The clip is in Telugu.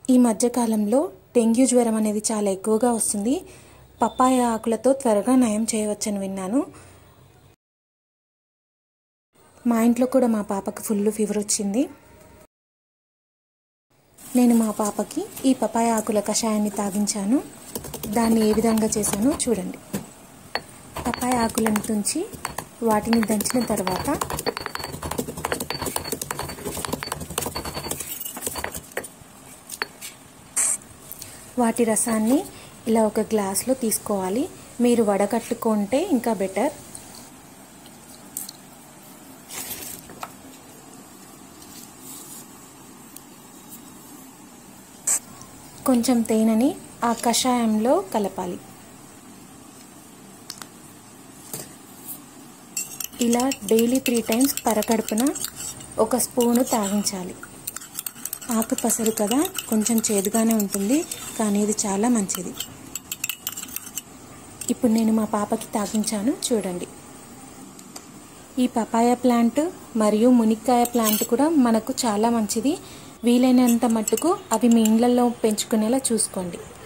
ఈ మధ్యకాలంలో డెంగ్యూ జ్వరం అనేది చాలా ఎక్కువగా వస్తుంది పప్పాయ ఆకులతో త్వరగా నయం చేయవచ్చని విన్నాను మా ఇంట్లో కూడా మా పాపకి ఫుల్ ఫీవర్ వచ్చింది నేను మా పాపకి ఈ పపాయ ఆకుల కషాయాన్ని తాగించాను దాన్ని ఏ విధంగా చేశానో చూడండి పపాయ ఆకులను తుంచి వాటిని దంచిన తర్వాత వాటి రసాన్ని ఇలా ఒక గ్లాస్లో తీసుకోవాలి మీరు వడకట్టుకుంటే ఇంకా బెటర్ కొంచెం తేనెని ఆ కషాయంలో కలపాలి ఇలా డైలీ త్రీ టైమ్స్ పరకడుపున ఒక స్పూను తాగించాలి ఆకు పసరు కదా కొంచెం చేదుగానే ఉంటుంది కానీ ఇది చాలా మంచిది ఇప్పుడు నేను మా పాపకి తాగించాను చూడండి ఈ పపాయ ప్లాంట్ మరియు మునిక్కాయ ప్లాంట్ కూడా మనకు చాలా మంచిది వీలైనంత మట్టుకు అవి మీ ఇళ్లలో పెంచుకునేలా చూసుకోండి